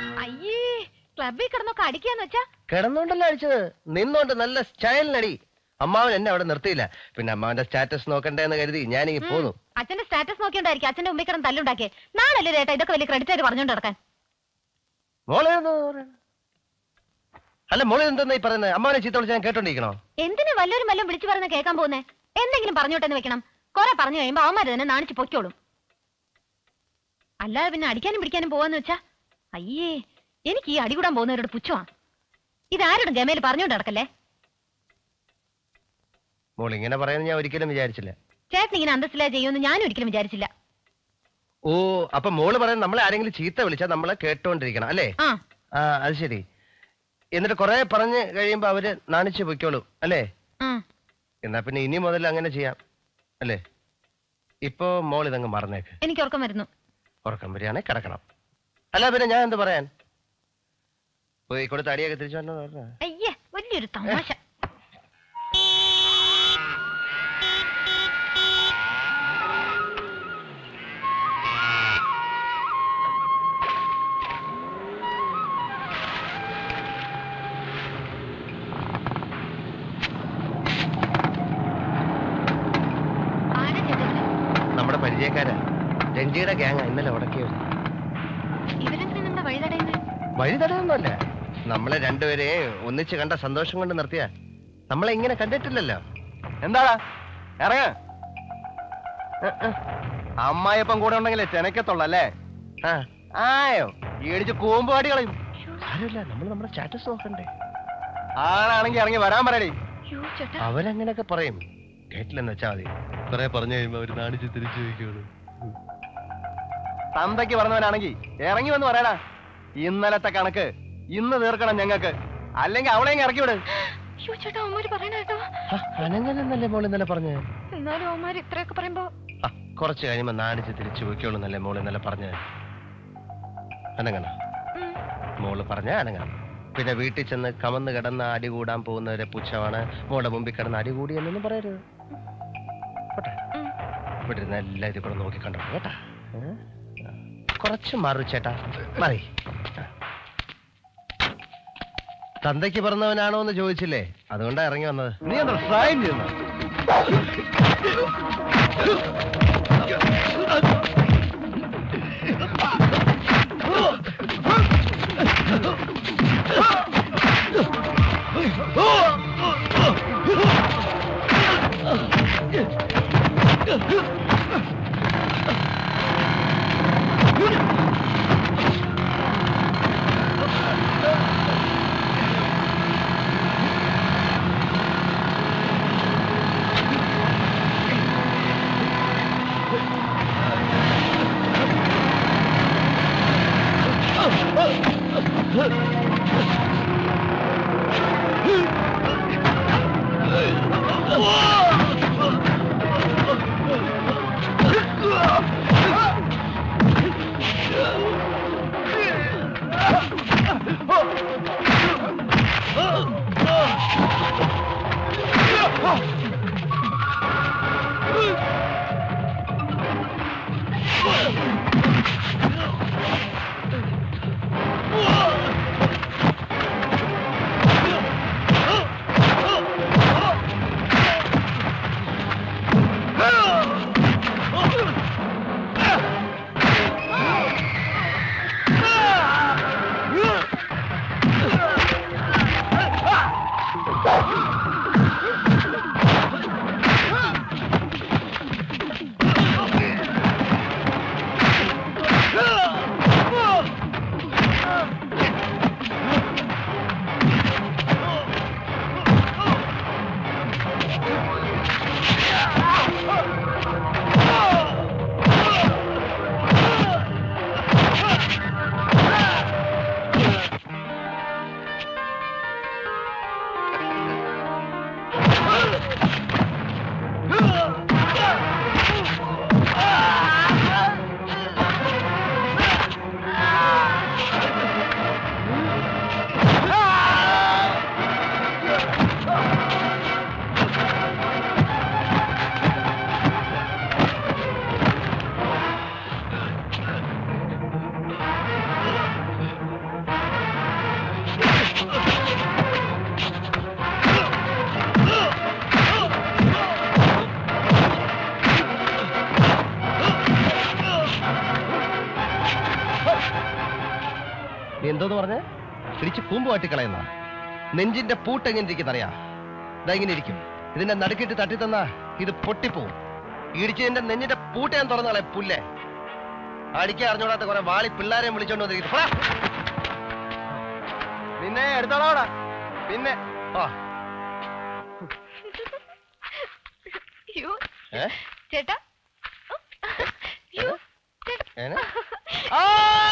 അയ്യേ ക്ലബിൽ കിടന്നൊക്കെ അടിക്കാന്ന് വെച്ചാ കിടന്നോണ്ടല്ലോ അടിച്ചത് നിന്നോണ്ട് നല്ല സ്റ്റൈലിനടി അമ്മാവൻ എന്നെ അവിടെ നിർത്തിയില്ല പിന്നെ അമ്മാവന്റെ സ്റ്റാറ്റസ് നോക്കണ്ടേന്ന് കരുതി ഞാനിങ്ങി പോന്നു അച്ഛന്റെ സ്റ്റാറ്റസ് നോക്കിയോണ്ടായിരിക്കും അച്ഛന്റെ മുമ്പിൽ കിടന്ന് തല്ലുണ്ടാക്കിയേ നാളല്ലേ ചേട്ടാ ഇതൊക്കെ വലിയ ക്രെഡിറ്റ് ആയിട്ട് പറഞ്ഞോണ്ട് നടക്കാൻ മോളെ എന്താ പറയുന്നെ? അല്ല മോളെ എന്തെന്നാ ഈ പറയുന്നത് അമ്മാവനെ ചീത്ത വിളിച്ച് ഞാൻ കേട്ടോണ്ടിരിക്കണോ എന്തിനു വല്ലവരും വല്ലതും വിളിച്ചു പറയുന്ന കേൾക്കാൻ പോകുന്നേ എന്തെങ്കിലും പറഞ്ഞോട്ടെന്ന് വെക്കണം കുറെ പറഞ്ഞു കഴിയുമ്പോ അവന്മാര് തന്നെ നാണിച്ച് പൊയ്ക്കോളും അല്ലാതെ പിന്നെ അടിക്കാനും പിടിക്കാനും പോവാന്ന് വെച്ചാ അയ്യേ എനിക്ക് ഈ അടികൂടാൻ പോകുന്നവരോട് പുച്ഛമാ ഇതാരോടും ഗമയിൽ പറഞ്ഞോണ്ട് നടക്കല്ലേ മോൾ ഇങ്ങനെ പറയുന്നത് ഞാൻ ഒരിക്കലും വിചാരിച്ചില്ല ചേട്ടൻ ഇങ്ങനെ അന്തസ്സിലാ ചെയ്യുമെന്ന് ഞാനും ഒരിക്കലും വിചാരിച്ചില്ല ഓ അപ്പൊ മോള് പറയുന്നത് നമ്മളെ ആരെങ്കിലും ചീത്ത വിളിച്ചാൽ നമ്മളെ കേട്ടോണ്ടിരിക്കണം അല്ലേ ആ ആ അത് ശരി എന്നിട്ട് കുറെ പറഞ്ഞ് കഴിയുമ്പോ അവര് നാണിച്ച് പൊയ്ക്കോളും അല്ലേ ആ എന്നാ പിന്നെ ഇനി മുതൽ അങ്ങനെ ചെയ്യാം അല്ലേ ഇപ്പോ മോൾ ഇതങ്ങ് മറന്നേക്ക് എനിക്ക് ഉറക്കം വരുന്നു ഉറക്കം വരികയാണെ കിടക്കണം അല്ല പിന്നെ ഞാൻ എന്ത് പറയാൻ പോയി കൊടുത്ത് അടിയൊക്കെ തിരിച്ചു വരണോ പറഞ്ഞോ? അയ്യേ വലിയൊരു തമാശ ആരാ ചേട്ടാ ഇത്? നമ്മുടെ പരിചയക്കാരാ രഞ്ജിയുടെ ഗ്യാങ് ഇന്നലെ ഉടക്കിയത് ഇവരെന്തിനാ നമ്മുടെ വഴി തടയുന്നത് വഴി തടയൊന്നുമല്ല നമ്മളെ രണ്ടുപേരെ ഒന്നിച്ച് കണ്ട സന്തോഷം കൊണ്ട് നിർത്തിയ നമ്മളെ ഇങ്ങനെ കണ്ടിട്ടില്ലല്ലോ എന്താടാ ഇറങ്ങ അമ്മായിപ്പം കൂടെ ഉണ്ടെങ്കിലേ ചെനക്കത്തുള്ളല്ലേ ആ ആയോ ഇടിച്ച് കൂമ്പുപാടി കളയും സാരമില്ല നമ്മൾ നമ്മുടെ സ്റ്റാറ്റസ് നോക്കണ്ടേ ആണാണെങ്കി ഇറങ്ങി വരാൻ പറയടി അയ്യോ ചേട്ടാ അവരങ്ങനെയൊക്കെ പറയും കേട്ടില്ലെന്ന് വെച്ചാ മതി കുറെ പറഞ്ഞു കഴിയുമ്പോ അവര് നാണിച്ച് തിരിച്ചു ചോദിക്കുള്ളൂ തന്തയ്ക്ക് പറഞ്ഞവനാണെങ്കി ഇറങ്ങി വന്ന് പറയടാ ഇന്നലത്തെ കണക്ക് ഇന്ന് തീർക്കണം ഞങ്ങൾക്ക് അല്ലെങ്കിൽ അവളെയും ഇറക്കി വിട് അയ്യോ ചേട്ടാ അവന്മാര് പറയണ കേട്ടോ അനങ്ങനെന്നല്ലേ മോൾ ഇന്നലെ പറഞ്ഞേ എന്നാലും അവന്മാര് ഇത്രയൊക്കെ പറയുമ്പോ ആ, കുറച്ച് കഴിയുമ്പോ നാണിച്ച് തിരിച്ചു ചോദിക്കുള്ളൂ എന്നല്ലേ മോൾ ഇന്നലെ പറഞ്ഞേ അനങ്ങണ ഉം. മോള് പറഞ്ഞ അനങ്ങണം പിന്നെ വീട്ടിൽ ചെന്ന് കമന്ന് കിടന്ന് അടി കൂടാൻ പോകുന്നവരെ പുച്ഛമാണ് മോളുടെ മുമ്പിൽ കിടന്ന് അടി കൂടി എന്നൊന്നും പറയരുത് പോട്ടെ ഉം. ഇവിടെ ഇരുന്ന് എല്ലാവരും കൂടെ നോക്കി കണ്ടോ കേട്ടാ ഏ? ആ. കുറച്ച് മാറു ചേട്ടാ മറി തന്തയ്ക്ക് പറഞ്ഞവനാണോ എന്ന് ചോദിച്ചില്ലേ അതുകൊണ്ടാ ഇറങ്ങി വന്നത് നീ എന്താ ട്രൈൻ ചെയ്യുന്ന നീ എന്തോന്ന് പറഞ്ഞ് പിടിച്ച് കൂമ്പ് കാട്ടിക്കളയുന്ന നെഞ്ചിന്റെ പൂട്ട് എങ്ങനെ ഇരിക്കുന്നറിയാ ഇതാ ഇങ്ങനെ ഇരിക്കും ഇതിന്റെ നടുക്കിട്ട് തട്ടി തന്നാ ഇത് പൊട്ടിപ്പോവും ഇടിച്ചതിന്റെ നെഞ്ചിന്റെ പൂട്ട് ഞാൻ തുറന്നോളെ പുല്ലേ അടിക്കാൻ അറിഞ്ഞോടാത്ത കുറെ വാളി പിള്ളാരെയും വിളിച്ചോണ്ട് വന്നിരിക്കുന്നു പോടാ. നിന്നെ എടുത്തോളാടാ പിന്നെ ആ, അയ്യോ ഏ? ചേട്ടാ അയ്യോ ചേട്ടാ ഏനെ? ആ